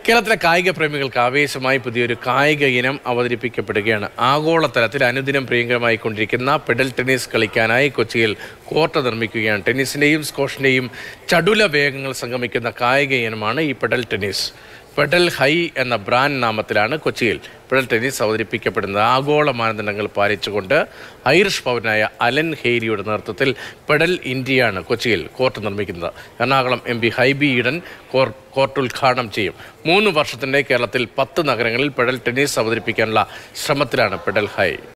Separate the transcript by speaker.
Speaker 1: കേരളത്തിലെ കായിക പ്രേമികൾക്ക് ആവേശമായി പുതിയൊരു കായിക ഇനം അവതരിപ്പിക്കപ്പെടുകയാണ് ആഗോളതലത്തിൽ അനുദിനം പ്രിയങ്കരമായി കൊണ്ടിരിക്കുന്ന പെഡൽ ടെന്നീസ് കളിക്കാനായി കൊച്ചിയിൽ കോർട്ട് നിർമ്മിക്കുകയാണ് ടെന്നീസിൻ്റെയും സ്കോഷിൻ്റെയും ചടുല വേഗങ്ങൾ സംഗമിക്കുന്ന കായിക ഇനമാണ് ഈ പെഡൽ ടെന്നീസ് പെഡൽ ഹൈ എന്ന ബ്രാൻഡ് നാമത്തിലാണ് കൊച്ചിയിൽ പെഡൽ ടെന്നീസ് അവതരിപ്പിക്കപ്പെടുന്നത് ആഗോള മാനദണ്ഡങ്ങൾ പാലിച്ചുകൊണ്ട് ഐറിഷ് പൗരനായ അലൻ ഹെയ്രിയുടെ നേതൃത്വത്തിൽ പെഡൽ ഇന്ത്യയാണ് കൊച്ചിയിൽ കോർട്ട് നിർമ്മിക്കുന്നത് എറണാകുളം എം പി ഹൈബി ഈഡൻ കോർ കോർട്ട് ഉദ്ഘാടനം ചെയ്യും മൂന്ന് വർഷത്തിൻ്റെ കേരളത്തിൽ പത്ത് നഗരങ്ങളിൽ പെഡൽ ടെന്നീസ് അവതരിപ്പിക്കാനുള്ള ശ്രമത്തിലാണ് പെഡൽ ഹൈ